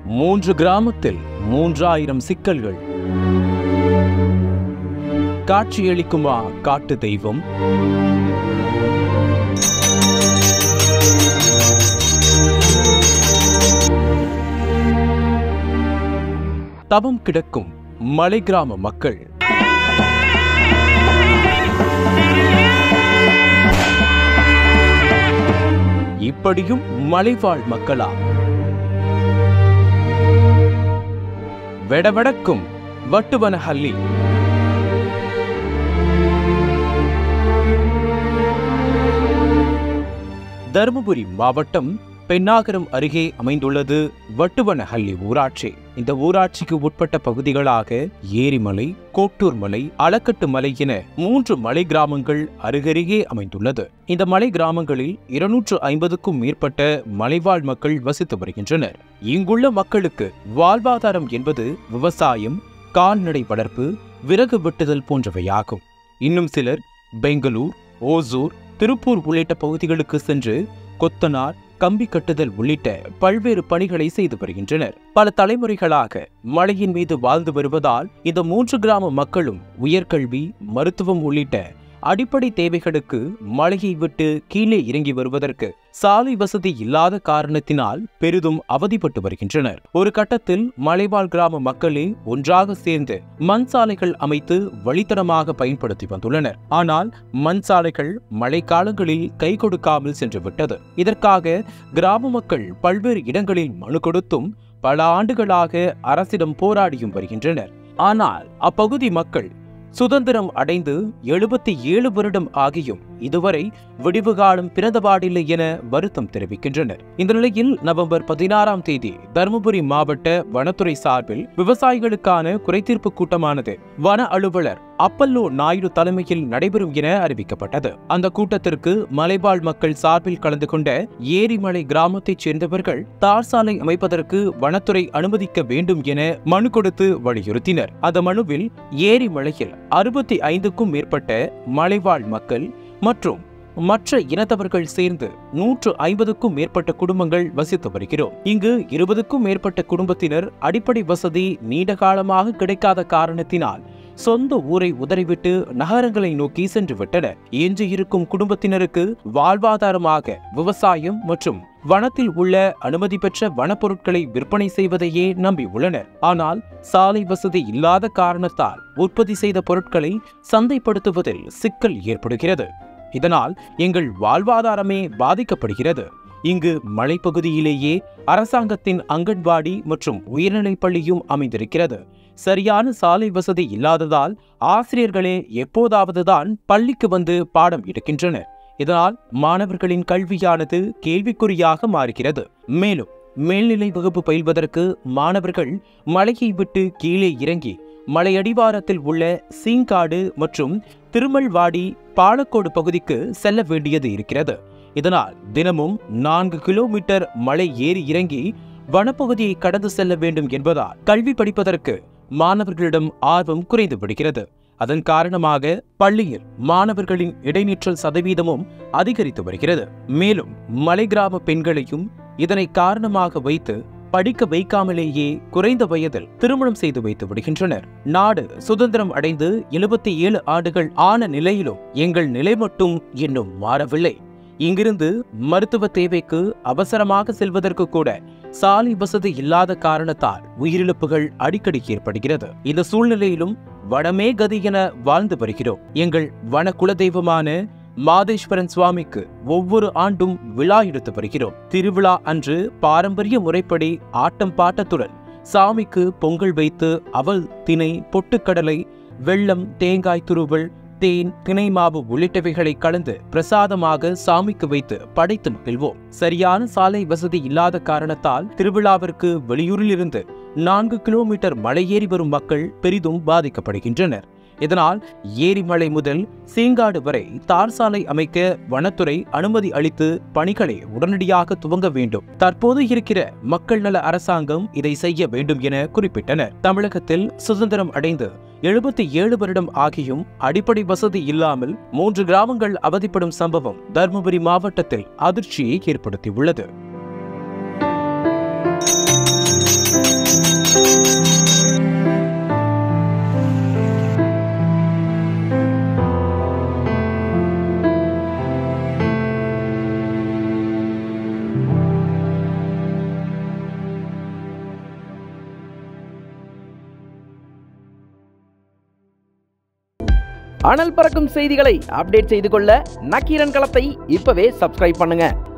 மூன்று கிராமத்தில் மூன்றாயிரம் சிக்கல்கள் காட்சியளிக்குமா காட்டு தெய்வம் தவம் கிடக்கும் மலை கிராம மக்கள் இப்படியும் மலைவாழ் மக்களா வெடவெடக்கும் வட்டுவனஹல்லி தருமபுரி மாவட்டம் பெண்ணாகரம் அருகே அமைந்துள்ளது வட்டுவனஹள்ளி ஊராட்சி இந்த ஊராட்சிக்கு உட்பட்ட பகுதிகளாக ஏரிமலை கோட்டூர் மலை அளக்கட்டு மலை என மூன்று மலை கிராமங்கள் அருகருகே அமைந்துள்ளது இந்த மலை கிராமங்களில் இருநூற்று ஐம்பதுக்கும் மேற்பட்ட மலைவாழ் மக்கள் வசித்து வருகின்றனர் இங்குள்ள மக்களுக்கு வாழ்வாதாரம் என்பது விவசாயம் கால்நடை வளர்ப்பு விறகு வெட்டுதல் போன்றவையாகும் இன்னும் சிலர் பெங்களூர் ஓசூர் திருப்பூர் உள்ளிட்ட பகுதிகளுக்கு சென்று கொத்தனார் கம்பி கட்டுதல் உள்ளிட்ட பல்வேறு பணிகளை செய்து வருகின்றனர் பல தலைமுறைகளாக மலையின் மீது வாழ்ந்து வருவதால் இந்த மூன்று கிராம மக்களும் உயர்கல்வி மருத்துவம் உள்ளிட்ட அடிப்படை தேவைகளுக்கு மலையை விட்டு கீழே இறங்கி வருவதற்கு சாலை வசதி இல்லாத காரணத்தினால் பெரிதும் அவதிப்பட்டு வருகின்றனர் ஒரு கட்டத்தில் மலைவாழ் கிராம மக்களே ஒன்றாக சேர்ந்து மண் சாலைகள் அமைத்து வழித்தடமாக பயன்படுத்தி வந்துள்ளனர் ஆனால் மண் சாலைகள் மழைக்காலங்களில் கை கொடுக்காமல் சென்று விட்டது இதற்காக கிராம மக்கள் பல்வேறு இடங்களில் மனு கொடுத்தும் பல ஆண்டுகளாக அரசிடம் போராடியும் வருகின்றனர் ஆனால் அப்பகுதி மக்கள் சுதந்திரம் அடைந்து எழுபத்தி ஏழு வருடம் ஆகியும் இதுவரை விடிவு காலம் பிறந்தபாடில்லை என வருத்தம் தெரிவிக்கின்றனர் இந்த நிலையில் நவம்பர் பதினாறாம் தேதி தருமபுரி மாவட்ட வனத்துறை சார்பில் விவசாயிகளுக்கான குறைதீர்ப்பு கூட்டமானது வன அலுவலர் அப்பல்லோ நாயுடு தலைமையில் நடைபெறும் என அறிவிக்கப்பட்டது அந்த கூட்டத்திற்கு மலைவாழ் மக்கள் சார்பில் கலந்து கொண்ட ஏரிமலை கிராமத்தைச் சேர்ந்தவர்கள் தார் சாலை அமைப்பதற்கு வனத்துறை அனுமதிக்க வேண்டும் என மனு கொடுத்து வலியுறுத்தினர் அந்த மனுவில் ஏரிமலையில் அறுபத்தி ஐந்துக்கும் மேற்பட்ட மலைவாழ் மக்கள் மற்றும் மற்ற இனத்தவர்கள் சேர்ந்து நூற்று ஐம்பதுக்கும் மேற்பட்ட குடும்பங்கள் வசித்து வருகிறோம் இங்கு இருபதுக்கும் மேற்பட்ட குடும்பத்தினர் அடிப்படை வசதி நீண்ட காலமாக கிடைக்காத காரணத்தினால் சொந்த ஊரை உதறிவிட்டு நகரங்களை நோக்கி சென்று விட்டனர் இன்று இருக்கும் குடும்பத்தினருக்கு வாழ்வாதாரமாக விவசாயம் மற்றும் வனத்தில் உள்ள அனுமதி பெற்ற வனப்பொருட்களை விற்பனை செய்வதையே நம்பி உள்ளனர் ஆனால் சாலை வசதி இல்லாத காரணத்தால் உற்பத்தி செய்த பொருட்களை சந்தைப்படுத்துவதில் சிக்கல் ஏற்படுகிறது இதனால் எங்கள் வாழ்வாதாரமே பாதிக்கப்படுகிறது இங்கு மலைப்பகுதியிலேயே அரசாங்கத்தின் அங்கன்வாடி மற்றும் உயர்நிலைப் பள்ளியும் அமைந்திருக்கிறது சரியான சாலை வசதி இல்லாததால் ஆசிரியர்களே எப்போதாவதுதான் பள்ளிக்கு வந்து பாடம் எடுக்கின்றனர் இதனால் மாணவர்களின் கல்வியானது கேள்விக்குறியாக மாறுகிறது மேலும் மேல்நிலை வகுப்பு பயில்வதற்கு மாணவர்கள் மலையை விட்டு கீழே இறங்கி மலையடிவாரத்தில் உள்ள சீங்காடு மற்றும் திருமல்வாடி பாலக்கோடு பகுதிக்கு செல்ல வேண்டியது இருக்கிறது இதனால் தினமும் நான்கு கிலோமீட்டர் மலை ஏறி இறங்கி வனப்பகுதியை கடந்து செல்ல வேண்டும் என்பதால் கல்வி படிப்பதற்கு மாணவர்களிடம் ஆர்வம் குறைந்து விடுகிறது அதன் காரணமாக பள்ளியில் மாணவர்களின் இடைநிற்றல் சதவீதமும் அதிகரித்து வருகிறது மேலும் மலை கிராம பெண்களையும் இதனை காரணமாக வைத்து படிக்க வைக்காமலேயே குறைந்த வயதில் திருமணம் செய்து வைத்து விடுகின்றனர் நாடு சுதந்திரம் அடைந்து எழுபத்தி ஏழு ஆண்டுகள் ஆன நிலையிலும் எங்கள் நிலை மட்டும் இன்னும் மாறவில்லை இங்கிருந்து மருத்துவ தேவைக்கு அவசரமாக செல்வதற்கு கூட சாலை வசதி இல்லாத காரணத்தால் உயிரிழப்புகள் அடிக்கடி ஏற்படுகிறது இந்த சூழ்நிலையிலும் வனமே கதி என வாழ்ந்து வருகிறோம் எங்கள் வன குலதெய்வமான மாதேஸ்வரன் சுவாமிக்கு ஒவ்வொரு ஆண்டும் விழா எடுத்து வருகிறோம் திருவிழா அன்று பாரம்பரிய முறைப்படி ஆட்டம் பாட்டத்துடன் சாமிக்கு பொங்கல் வைத்து அவல் திணை பொட்டுக்கடலை வெள்ளம் தேங்காய் துருவல் தேன் திணை மாவு உள்ளிட்டவைகளை கலந்து பிரசாதமாக சாமிக்கு வைத்து படைத்து மகிழ்வோம் சரியான சாலை வசதி இல்லாத காரணத்தால் திருவிழாவிற்கு வெளியூரிலிருந்து நான்கு கிலோமீட்டர் மலையேறி வரும் மக்கள் பெரிதும் பாதிக்கப்படுகின்றனர் இதனால் ஏரிமலை முதல் சீங்காடு வரை தார் சாலை அமைக்க வனத்துறை அனுமதி அளித்து பணிகளை உடனடியாக துவங்க வேண்டும் தற்போது இருக்கிற மக்கள் நல அரசாங்கம் இதை செய்ய வேண்டும் என குறிப்பிட்டனர் தமிழகத்தில் சுதந்திரம் அடைந்து எழுபத்தி ஏழு வருடம் ஆகியும் அடிப்படை வசதி இல்லாமல் மூன்று கிராமங்கள் அவதிப்படும் சம்பவம் தருமபுரி மாவட்டத்தில் அதிர்ச்சியை ஏற்படுத்தியுள்ளது அனல் பறக்கும் செய்திகளை அப்டேட் செய்து கொள்ள நக்கீரன் களத்தை இப்பவே சப்ஸ்கிரைப் பண்ணுங்க